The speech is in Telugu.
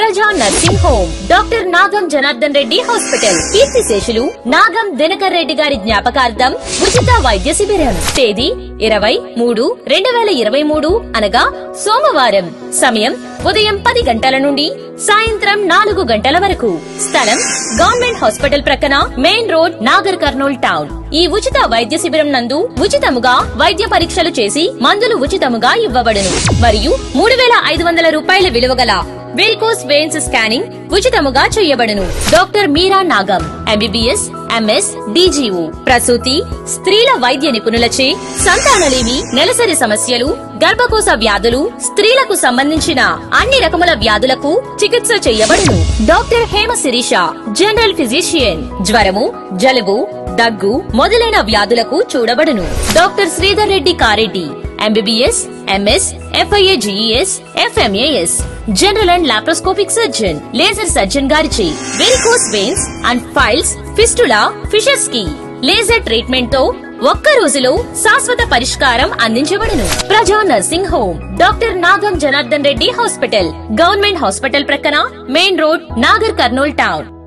ప్రజా nursing home doctor Nagam Janardhan Reddy hospital కీర్తిశేషులు నాగం దినకర్ రెడ్డి గారి జ్ఞాపకార్థం ఉచిత వైద్య శిబిరం తేదీ ఇరవై మూడు రెండు వేల ఇరవై మూడు అనగా సోమవారం సమయం ఉదయం పది గంటల నుండి సాయంత్రం నాలుగు గంటల వరకు స్థలం గవర్నమెంట్ హాస్పిటల్ ప్రక్కన main road Nagar Kurnool town ఈ ఉచిత వైద్య శిబిరం నందు ఉచితముగా వైద్య పరీక్షలు చేసి మందులు ఉచితముగా ఇవ్వబడును మరియు మూడు వేల ఐదు వందల రూపాయల విలువ గల వెరికోస్ వెయిన్స్ స్కానింగ్ ఉచితముగా చేయబడును doctor Meera Nagam MBBS MS DGO ప్రసూతి స్త్రీల వైద్య నిపుణులచే సంతానలేమి నెలసరి సమస్యలు గర్భకోశ వ్యాధులు స్త్రీలకు సంబంధించిన అన్ని రకముల వ్యాధులకు చికిత్స చేయబడును doctor Hema Sirisha general physician జ్వరము జలుబు దగ్గు మొదలైన వ్యాధులకు చూడబడును doctor Sridhar Reddy Kareddy MBBS MS FIAGES FMAS general and laparoscopic surgeon laser surgeon గారిచే varicose veins and piles fistula fissures కి లేజర్ ట్రీట్మెంట్ తో ఒక్క రోజులో శాశ్వత పరిష్కారం అందించబడును Praja nursing home doctor Nagam Janardhan Reddy hospital government hospital ప్రక్కన main road Nagar Kurnool town